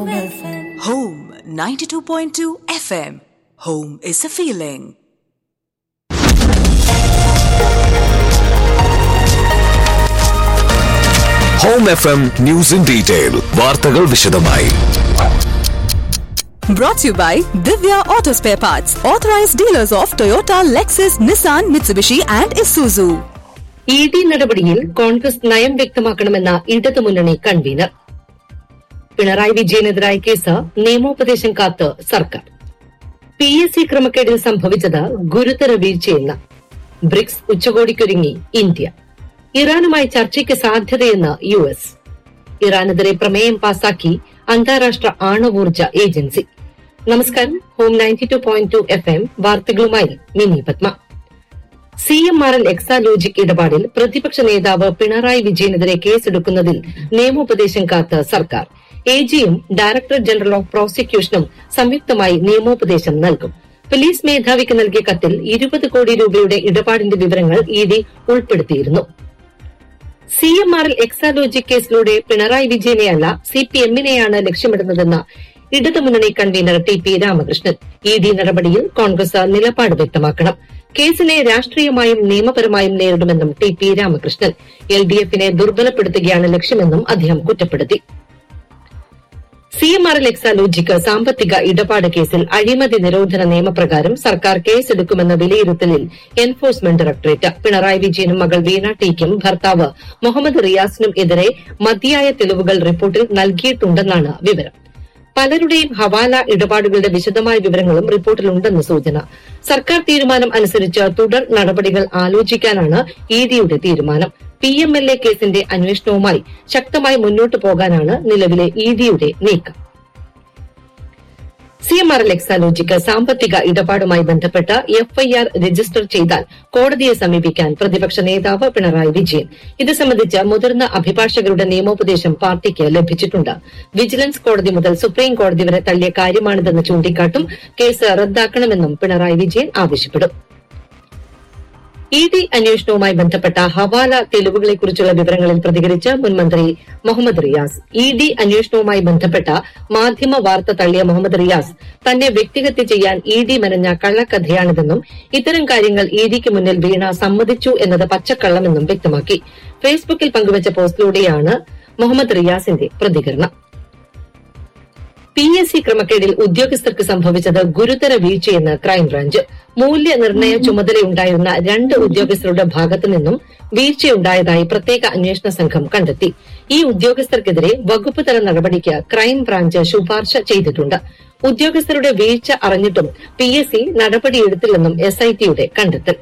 Home 92.2 FM. Home is a feeling. Home F M news in detail വാർത്തകൾ വിശദമായി Brought to you by Divya Auto Spare Parts, authorized dealers of Toyota, Lexus, Nissan, Mitsubishi, and Isuzu. E D നടപടിയിൽ കോൺഗ്രസ് നയം വ്യക്തമാക്കണമെന്ന ഇടതുമുന്നണി convener Pinarayi വിജയനെതിരായ case നിയമോപദേശം കാത്ത് സർക്കാർ P S C ക്രമക്കേടിൽ സംഭവിച്ചത് ഗുരുതര വീഴ്ചയെന്ന് ബ്രിക്സ് ഉച്ചകോടിക്കൊരുങ്ങി ഇന്ത്യ ഇറാനുമായി ചർച്ചയ്ക്ക് സാധ്യതയെന്ന് യു എസ് ഇറാനെതിരെ പ്രമേയം പാസാക്കി അന്താരാഷ്ട്ര ആണവോർജ ഏജൻസി നമസ്കാരം home ninety two point two F M വാർത്തകളുമായി Mini Padma C M R L Exalogic ഇടപാടിൽ പ്രതിപക്ഷ നേതാവ് പിണറായി വിജയനെതിരെ കേസെടുക്കുന്നതിൽ നിയമോപദേശം കാത്ത് സർക്കാർ എ ജിയും ഡയറക്ടർ ജനറൽ ഓഫ് പ്രോസിക്യൂഷനും സംയുക്തമായി നിയമോപദേശം നൽകും പോലീസ് മേധാവിക്ക് നൽകിയ കത്തിൽ ഇരുപത് കോടി രൂപയുടെ ഇടപാടിന്റെ വിവരങ്ങൾ ഇ ഡി ഉൾപ്പെടുത്തിയിരുന്നു C M R L Exalogic കേസിലൂടെ പിണറായി വിജയനെയല്ല സി പി എമ്മിനെയാണ് ലക്ഷ്യമിടുന്നതെന്ന് ഇടതുമുന്നണി convener T P Ramakrishnan E D നടപടിയിൽ കോൺഗ്രസ് നിലപാട് വ്യക്തമാക്കണം കേസിനെ രാഷ്ട്രീയമായും നിയമപരമായും നേരിടുമെന്നും T P Ramakrishnan L D എഫിനെ ദുർബലപ്പെടുത്തുകയാണ് ലക്ഷ്യമെന്നും അദ്ദേഹം കുറ്റപ്പെടുത്തി C M R L Exalogic സാമ്പത്തിക ഇടപാട് കേസിൽ അഴിമതി നിരോധന നിയമപ്രകാരം സർക്കാർ കേസെടുക്കുമെന്ന വിലയിരുത്തലിൽ എൻഫോഴ്സ്മെന്റ് ഡയറക്ടറേറ്റ് പിണറായി വിജയനും മകൾ വീണ ടിക്കും ഭർത്താവ് മുഹമ്മദ് റിയാസിനും എതിരെ മതിയായ തെളിവുകൾ റിപ്പോർട്ടിൽ നൽകിയിട്ടുണ്ടെന്നാണ് വിവരം പലരുടെയും ഹവാല ഇടപാടുകളുടെ വിശദമായ വിവരങ്ങളും റിപ്പോർട്ടിലുണ്ടെന്ന് സൂചന സർക്കാർ തീരുമാനം അനുസരിച്ച് തുടർ നടപടികൾ ആലോചിക്കാനാണ് ഇ ഡിയുടെ തീരുമാനം പി എം എൽ എ കേസിന്റെ അന്വേഷണവുമായി ശക്തമായി മുന്നോട്ടു പോകാനാണ് നിലവിലെ ഇ ഡിയുടെ നീക്കം C M R L Exalogic സാമ്പത്തിക ഇടപാടുമായി ബന്ധപ്പെട്ട് എഫ്ഐആർ രജിസ്റ്റർ ചെയ്താൽ കോടതിയെ സമീപിക്കാൻ പ്രതിപക്ഷ നേതാവ് പിണറായി വിജയൻ ഇത് സംബന്ധിച്ച് മുതിർന്ന അഭിഭാഷകരുടെ നിയമോപദേശം പാർട്ടിക്ക് ലഭിച്ചിട്ടുണ്ട് വിജിലൻസ് കോടതി മുതൽ സുപ്രീം കോടതി വരെ തള്ളിയ കാര്യമാണിതെന്ന് ചൂണ്ടിക്കാട്ടും കേസ് റദ്ദാക്കണമെന്നും പിണറായി വിജയൻ ആവശ്യപ്പെടും ഇ ഡി അന്വേഷണവുമായി ബന്ധപ്പെട്ട ഹവാല തെളിവുകളെക്കുറിച്ചുള്ള വിവരങ്ങളിൽ പ്രതികരിച്ച് മുൻമന്ത്രി മുഹമ്മദ് റിയാസ് ഇ ഡി അന്വേഷണവുമായി ബന്ധപ്പെട്ട മാധ്യമ വാർത്ത തള്ളിയ മുഹമ്മദ് റിയാസ് തന്നെ വ്യക്തിഹത്യ ചെയ്യാൻ ഇ ഡി മെനഞ്ഞ കള്ളക്കഥയാണിതെന്നും ഇത്തരം കാര്യങ്ങൾ ഇ ഡിക്ക് മുന്നിൽ വീണ സമ്മതിച്ചു എന്നത് പച്ചക്കള്ളമെന്നും വ്യക്തമാക്കി ഫേസ്ബുക്കിൽ പങ്കുവച്ച പോസ്റ്റിലൂടെയാണ് മുഹമ്മദ് റിയാസിന്റെ പ്രതികരണം പി എസ് സി ക്രമക്കേടിൽ ഉദ്യോഗസ്ഥർക്ക് സംഭവിച്ചത് ഗുരുതര വീഴ്ചയെന്ന് ക്രൈംബ്രാഞ്ച് മൂല്യനിർണ്ണയ ചുമതലയുണ്ടായിരുന്ന രണ്ട് ഉദ്യോഗസ്ഥരുടെ ഭാഗത്തു നിന്നും വീഴ്ചയുണ്ടായതായി പ്രത്യേക അന്വേഷണ സംഘം കണ്ടെത്തി ഈ ഉദ്യോഗസ്ഥർക്കെതിരെ വകുപ്പ് തല നടപടിക്ക് ക്രൈംബ്രാഞ്ച് ശുപാർശ ചെയ്തിട്ടുണ്ട് ഉദ്യോഗസ്ഥരുടെ വീഴ്ച അറിഞ്ഞിട്ടും പി എസ് സി നടപടിയെടുത്തില്ലെന്നും എസ് ഐ ടിയുടെ കണ്ടെത്തൽ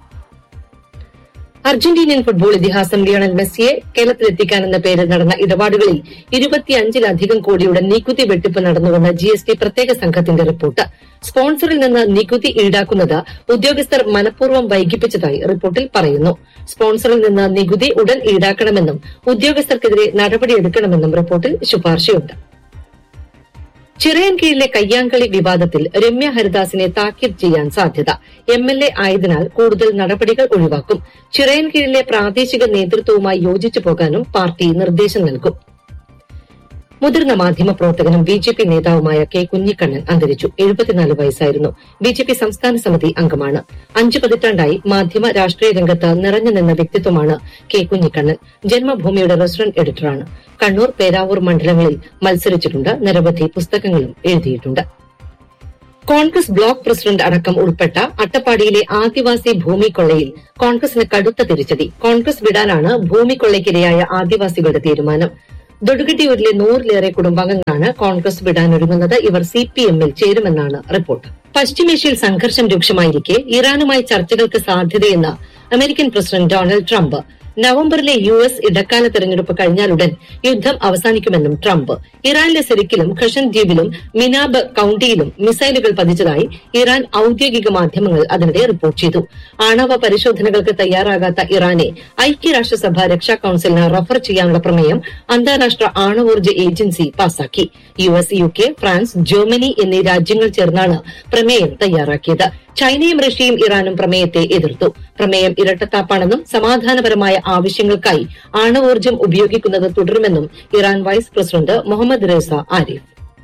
അർജന്റീനിയൻ ഫുട്ബോൾ ഇതിഹാസം ലിയോണൽ മെസ്സിയെ കേരളത്തിലെത്തിക്കാനെന്ന പേരിൽ നടന്ന ഇടപാടുകളിൽ ഇരുപത്തിയഞ്ചിലധികം കോടിയുടെ നികുതി വെട്ടിപ്പ് നടന്നുവെന്ന് ജി എസ് ടി പ്രത്യേക സംഘത്തിന്റെ റിപ്പോർട്ട് സ്പോൺസറിൽ നിന്ന് നികുതി ഈടാക്കുന്നത് ഉദ്യോഗസ്ഥർ മനഃപൂർവ്വം വൈകിപ്പിച്ചതായി റിപ്പോർട്ടിൽ പറയുന്നു സ്പോൺസറിൽ നിന്ന് നികുതി ഉടൻ ഈടാക്കണമെന്നും ഉദ്യോഗസ്ഥർക്കെതിരെ നടപടിയെടുക്കണമെന്നും റിപ്പോർട്ടിൽ ശുപാർശയുണ്ട് ചിറയൻകീഴിലെ കയ്യാങ്കളി വിവാദത്തിൽ രമ്യ ഹരിദാസിനെ താക്കീത് ചെയ്യാൻ സാധ്യത എം എൽ എ ആയതിനാൽ കൂടുതൽ നടപടികൾ ഒഴിവാക്കും ചിറയൻകീഴിലെ പ്രാദേശിക നേതൃത്വവുമായി യോജിച്ചു പോകാനും പാർട്ടി നിർദ്ദേശം നൽകും മുതിർന്ന മാധ്യമപ്രവർത്തകനും ബി ജെ പി നേതാവുമായ കെ കുഞ്ഞിക്കണ്ണൻ അന്തരിച്ചു എഴുപത്തിനാല് വയസ്സായിരുന്നു ബി ജെ പി സംസ്ഥാന സമിതി അംഗമാണ് അഞ്ചു പതിറ്റാണ്ടായി മാധ്യമ രാഷ്ട്രീയ രംഗത്ത് നിറഞ്ഞു നിന്ന വ്യക്തിത്വമാണ് കെ കുഞ്ഞിക്കണ്ണൻ ജന്മഭൂമിയുടെ റെസിഡന്റ് എഡിറ്ററാണ് കണ്ണൂർ പേരാവൂർ മണ്ഡലങ്ങളിൽ മത്സരിച്ചിട്ടുണ്ട് നിരവധി പുസ്തകങ്ങളും എഴുതിയിട്ടുണ്ട് കോൺഗ്രസ് ബ്ലോക്ക് പ്രസിഡന്റ് അടക്കം ഉൾപ്പെട്ട അട്ടപ്പാടിയിലെ ആദിവാസി ഭൂമി കൊള്ളയിൽ കോൺഗ്രസിന് കടുത്ത തിരിച്ചടി കോൺഗ്രസ് വിടാനാണ് ഭൂമി കൊള്ളയ്ക്കിരയായ ആദിവാസികളുടെ തീരുമാനം ദൊടുകട്ടിയൂരിലെ നൂറിലേറെ കുടുംബാംഗങ്ങളാണ് കോൺഗ്രസ് വിടാനൊരുങ്ങുന്നത് ഇവർ സി പി എമ്മിൽ ചേരുമെന്നാണ് റിപ്പോർട്ട് പശ്ചിമേഷ്യയിൽ സംഘർഷം രൂക്ഷമായിരിക്കെ ഇറാനുമായി ചർച്ചകൾക്ക് സാധ്യതയെന്ന് അമേരിക്കൻ പ്രസിഡന്റ് ഡൊണാൾഡ് ട്രംപ് നവംബറിലെ യു എസ് ഇടക്കാല തെരഞ്ഞെടുപ്പ് കഴിഞ്ഞാലുടൻ യുദ്ധം അവസാനിക്കുമെന്നും ട്രംപ് ഇറാനിലെ സെരിക്കിലും ഖഷൻ ദ്വീപിലും മിനാബ് കൌണ്ടിയിലും മിസൈലുകൾ പതിച്ചതായി ഇറാൻ ഔദ്യോഗിക മാധ്യമങ്ങൾ അതിനിടെ റിപ്പോർട്ട് ചെയ്തു ആണവ പരിശോധനകൾക്ക് തയ്യാറാകാത്ത ഇറാനെ ഐക്യരാഷ്ട്രസഭ രക്ഷാ കൌൺസിലിന് റഫർ ചെയ്യാനുള്ള പ്രമേയം അന്താരാഷ്ട്ര ആണവോർജ്ജ ഏജൻസി പാസാക്കി U S U K France Germany എന്നീ രാജ്യങ്ങൾ ചേർന്നാണ് പ്രമേയം തയ്യാറാക്കിയത് ചൈനയും റഷ്യയും ഇറാനും പ്രമേയത്തെ എതിർത്തു പ്രമേയം ഇരട്ടത്താപ്പാണെന്നും സമാധാനപരമായ ആവശ്യങ്ങൾക്കായി ആണവോർജ്ജം ഉപയോഗിക്കുന്നത് തുടരുമെന്നും Iran vice president Mohammad Reza Arif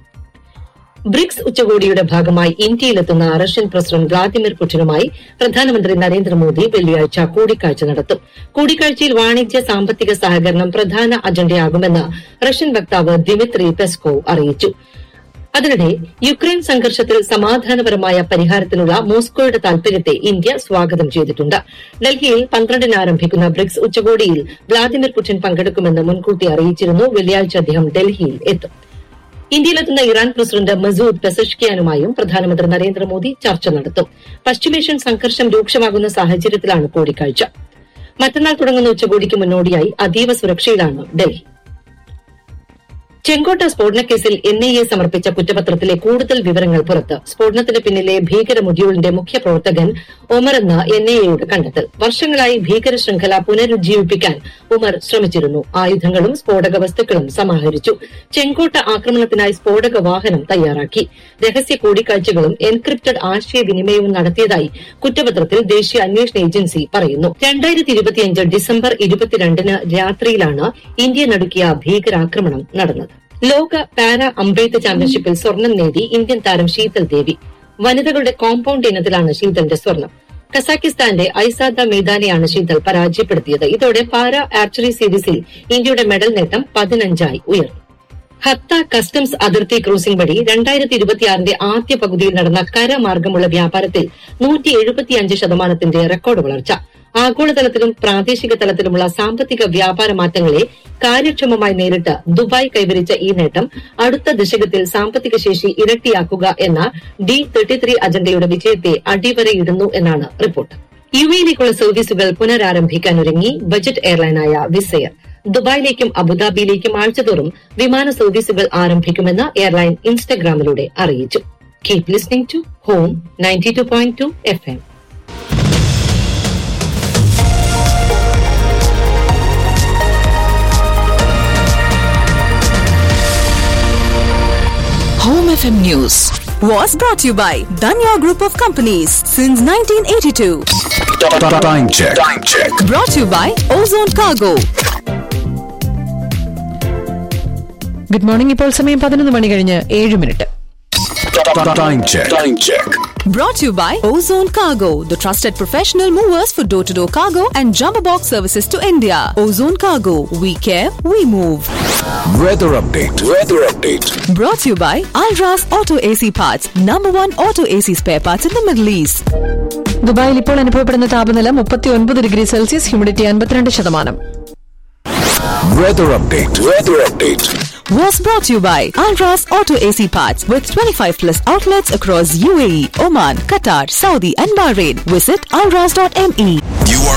BRICS ഉച്ചകോടിയുടെ ഭാഗമായി ഇന്ത്യയിലെത്തുന്ന റഷ്യൻ പ്രസിഡന്റ് വ്ളാദിമിർ പുടിനുമായി പ്രധാനമന്ത്രി നരേന്ദ്രമോദി വെള്ളിയാഴ്ച കൂടിക്കാഴ്ച നടത്തും കൂടിക്കാഴ്ചയിൽ വാണിജ്യ സാമ്പത്തിക സഹകരണം പ്രധാന അജണ്ടയാകുമെന്ന് റഷ്യൻ വക്താവ് ദിമിത്രി പെസ്കോവ് അറിയിച്ചു അതിനിടെ യുക്രൈൻ സംഘർഷത്തിൽ സമാധാനപരമായ പരിഹാരത്തിനുള്ള മോസ്കോയുടെ താൽപര്യത്തെ ഇന്ത്യ സ്വാഗതം ചെയ്തിട്ടുണ്ട് ഡൽഹിയിൽ പന്ത്രണ്ടിന് ആരംഭിക്കുന്ന ബ്രിക്സ് ഉച്ചകോടിയിൽ വ്ളാദിമിർ പുടിൻ പങ്കെടുക്കുമെന്ന് മുൻകൂട്ടി അറിയിച്ചിരുന്നു വെള്ളിയാഴ്ച അദ്ദേഹം ഡൽഹിയിൽ എത്തും ഇന്ത്യയിലെത്തുന്ന ഇറാൻ പ്രസിഡന്റ് മസൂദ് പെസഷ്കിയാനുമായും പ്രധാനമന്ത്രി നരേന്ദ്രമോദി ചർച്ച നടത്തും പശ്ചിമേഷ്യൻ സംഘർഷം രൂക്ഷമാകുന്ന സാഹചര്യത്തിലാണ് കൂടിക്കാഴ്ച മറ്റന്നാൾ തുടങ്ങുന്ന ഉച്ചകോടിക്ക് മുന്നോടിയായി അതീവ സുരക്ഷയിലാണ് ഡൽഹി ചെങ്കോട്ട സ്ഫോടനക്കേസിൽ എൻ ഐ എ സമർപ്പിച്ച കുറ്റപത്രത്തിലെ കൂടുതൽ വിവരങ്ങൾ പുറത്ത് സ്ഫോടനത്തിന് പിന്നിലെ ഭീകര മൊഡ്യൂളിന്റെ മുഖ്യ പ്രവർത്തകൻ ഉമർ എന്ന എൻ ഐ എയുടെ കണ്ടെത്തൽ വർഷങ്ങളായി ഭീകര ശൃംഖല പുനരുജ്ജീവിപ്പിക്കാൻ ഉമർ ശ്രമിച്ചിരുന്നു ആയുധങ്ങളും സ്ഫോടക വസ്തുക്കളും സമാഹരിച്ചു ചെങ്കോട്ട ആക്രമണത്തിനായി സ്ഫോടക വാഹനം തയ്യാറാക്കി രഹസ്യ കൂടിക്കാഴ്ചകളും എൻക്രിപ്റ്റഡ് ആശയവിനിമയവും നടത്തിയതായി കുറ്റപത്രത്തിൽ ദേശീയ അന്വേഷണ ഏജൻസി പറയുന്നു രണ്ടായിരത്തി ഇരുപത്തിയഞ്ച് ഡിസംബർ ഇരുപത്തിരണ്ടിന് രാത്രിയിലാണ് ഇന്ത്യ നടുക്കിയ ഭീകരാക്രമണം നടന്നത് ലോക പാരാ അമ്പെയ്ത്ത് ചാമ്പ്യൻഷിപ്പിൽ സ്വർണം നേടി ഇന്ത്യൻ താരം ശീതൽ ദേവി വനിതകളുടെ കോമ്പൌണ്ട് ഇനത്തിലാണ് ശീതലിന്റെ സ്വർണം കസാക്കിസ്ഥാന്റെ ഐസാദ മെയ്ദാനെയാണ് ശീതൽ പരാജയപ്പെടുത്തിയത് ഇതോടെ പാരാ ആർച്ചറി സീരീസിൽ ഇന്ത്യയുടെ മെഡൽ നേട്ടം പതിനഞ്ചായി ഉയർന്നു ഹത്ത കസ്റ്റംസ് അതിർത്തി ക്രൂസിംഗ് വഴി രണ്ടായിരത്തി ഇരുപത്തിയാറിന്റെ ആദ്യ പകുതിയിൽ നടന്ന കരമാർഗമുള്ള വ്യാപാരത്തിൽ നൂറ്റി എഴുപത്തിയഞ്ച് ശതമാനത്തിന്റെ റെക്കോർഡ് വളർച്ച ആഗോളതലത്തിലും പ്രാദേശിക തലത്തിലുമുള്ള സാമ്പത്തിക വ്യാപാര മാറ്റങ്ങളെ കാര്യക്ഷമമായി നേരിട്ട് ദുബായ് കൈവരിച്ച ഈ നേട്ടം അടുത്ത ദശകത്തിൽ സാമ്പത്തിക ശേഷി ഇരട്ടിയാക്കുക എന്ന ഡി തേർട്ടി ത്രീ അജണ്ടയുടെ വിജയത്തെ അടിവരയിടുന്നു എന്നാണ് റിപ്പോർട്ട് യു എയിലേക്കുള്ള സർവീസുകൾ പുനരാരംഭിക്കാനൊരുങ്ങി ബജറ്റ് എയർലൈനായ വിസയർ ദുബായിലേക്കും അബുദാബിയിലേക്കും ആഴ്ചതോറും വിമാന സർവീസുകൾ ആരംഭിക്കുമെന്ന് എയർലൈൻ ഇൻസ്റ്റഗ്രാമിലൂടെ അറിയിച്ചു keep listening to home ninety two point two F M Home FM News was brought to you by Danya Group of Companies since 1982. Time check. Time check. Brought to you by Ozone Cargo. Good morning ഇപ്പോൾ സമയം പതിനൊന്ന് മണി കഴിഞ്ഞ് ഏഴ് minute Time check. Time check. Brought to you by Ozone Cargo, the trusted professional movers for door to door cargo and jumbo box services to India. Ozone Cargo, we care, we move. Weather update. Weather update. Brought to you by Alras Auto AC Parts, number one auto AC spare parts in the Middle East. ദുബായിൽ ഇപ്പോൾ അനുഭവപ്പെടുന്ന താപനില മുപ്പത്തി ഒൻപത് degree Celsius humidity അൻപത്തിരണ്ട് ശതമാനം Weather update. Weather update. Was brought to you by Alras Auto AC Parts with 25 plus outlets across UAE, Oman, Qatar, Saudi, and Bahrain. Visit alras.me. You are